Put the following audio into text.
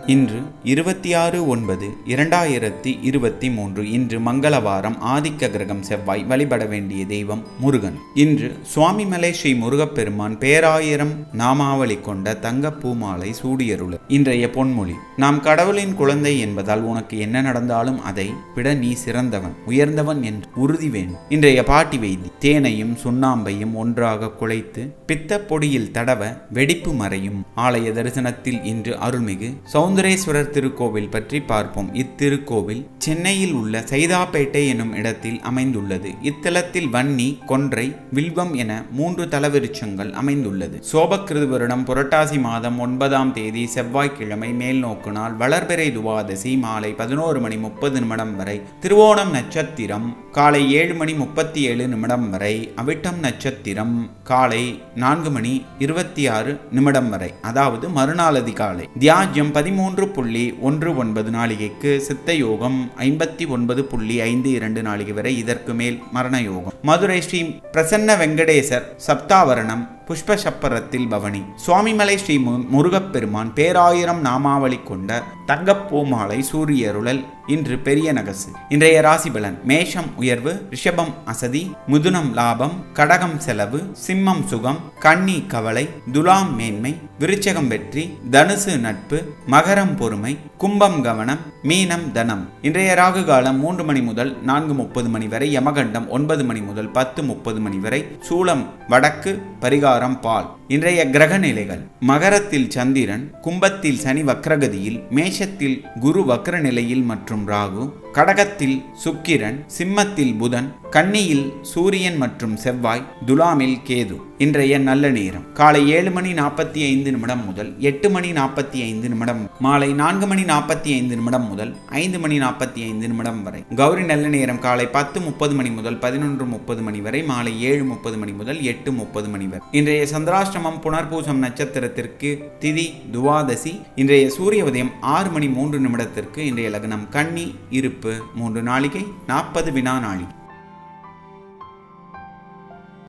இன்று இருபத்தி ஆறு ஒன்பது இரண்டாயிரத்தி இருபத்தி மூன்று இன்று மங்களவாரம் ஆதிக்க கிரகம் செவ்வாய் வழிபட வேண்டிய தெய்வம் முருகன் இன்று சுவாமிமலை ஸ்ரீ முருகப்பெருமான் பேராயிரம் நாமாவளி கொண்ட தங்க பூமாலை சூடியருள இன்றைய பொன்மொழி நாம் கடவுளின் குழந்தை என்பதால் உனக்கு என்ன நடந்தாலும் அதை விட நீ சிறந்தவன் உயர்ந்தவன் என்று உறுதி வேண்டும் இன்றைய பாட்டி வைத்தி தேனையும் சுண்ணாம்பையும் ஒன்றாக குழைத்து பித்த பொடியில் தடவ வெடிப்பு மறையும் ஆலய தரிசனத்தில் இன்று அருள்மிகு சௌந்தரேஸ்வரர் திருக்கோவில் பற்றி பார்ப்போம் இத்திருக்கோவில் சென்னையில் உள்ள சைதாப்பேட்டை எனும் இடத்தில் அமைந்துள்ளது இத்தலத்தில் வன்னி கொன்றை வில்வம் என மூன்று தலவிருட்சங்கள் அமைந்துள்ளது சோபக்கிருது வருடம் புரட்டாசி மாதம் ஒன்பதாம் தேதி செவ்வாய்க்கிழமை மேல் நோக்கு நாள் வளர்பிறை துவாதசி மாலை பதினோரு மணி முப்பது நிமிடம் வரை திருவோணம் நட்சத்திரம் காலை ஏழு மணி முப்பத்தி ஏழு நிமிடம் வரை அவிட்டம் நட்சத்திரம் காலை நான்கு மணி இருபத்தி ஆறு நிமிடம் வரை அதாவது மறுநாள் அதிகாலை தியாஜ்யம் பதிமூன்று புள்ளி ஒன்று ஒன்பது நாளிகைக்கு சித்த யோகம் ஐம்பத்தி ஒன்பது புள்ளி ஐந்து இரண்டு நாளிகை வரை இதற்கு மேல் மரண யோகம் மதுரை ஸ்ரீ பிரசன்ன வெங்கடேசர் சப்தாவரணம் புஷ்ப சப்பரத்தில் பவனி சுவாமிமலை ஸ்ரீ மு- முருகப்பெருமான் பேராயிரம் நாமாவளி கொண்ட தங்கப்பூமாலை சூரியருளல் இன்று பெரிய நகசு இன்றைய ராசி பலன் மேஷம் உயர்வு ரிஷபம் அசதி முதுனம் லாபம் கடகம் செலவு சிம்மம் சுகம் கன்னி கவலை துலாம் மேன்மை விருச்சகம் வெற்றி தனுசு நட்பு மகரம் பொறுமை கும்பம் கவனம் மீனம் தனம் இன்றைய ராகு காலம் மூன்று மணி முதல் நான்கு முப்பது மணி வரை யமகண்டம் ஒன்பது மணி முதல் பத்து முப்பது மணி வரை சூலம் வடக்கு பரிகாரம் பால் இன்றைய கிரக நிலைகள் மகரத்தில் சந்திரன் கும்பத்தில் சனி வக்ரகதியில் மேஷத்தில் குரு வக்ர நிலையில் மற்றும் ராகு கடகத்தில் சுக்கிரன் சிம்மத்தில் புதன் கன்னியில் சூரியன் மற்றும் செவ்வாய் துலாமில் கேது இன்றைய நல்ல நேரம் காலை ஏழு மணி நாற்பத்தி ஐந்து நிமிடம் முதல் எட்டு மணி நாற்பத்தி ஐந்து நிமிடம் மாலை நான்கு மணி நாற்பத்தி ஐந்து நிமிடம் முதல் ஐந்து மணி நாற்பத்தி ஐந்து நிமிடம் வரை கௌரி நல்ல நேரம் காலை பத்து முப்பது மணி முதல் பதினொன்று முப்பது மணி வரை மாலை ஏழு முப்பது மணி முதல் எட்டு முப்பது மணி வரை இன்றைய சந்திராஷ்டமம் புனர்பூசம் நட்சத்திரத்திற்கு திதி துவாதசி இன்றைய சூரிய உதயம் ஆறு மணி மூன்று நிமிடத்திற்கு இன்றைய லக்னம் கன்னி இருப்பு மூன்று நாளிகை நாற்பது வினா நாளிகை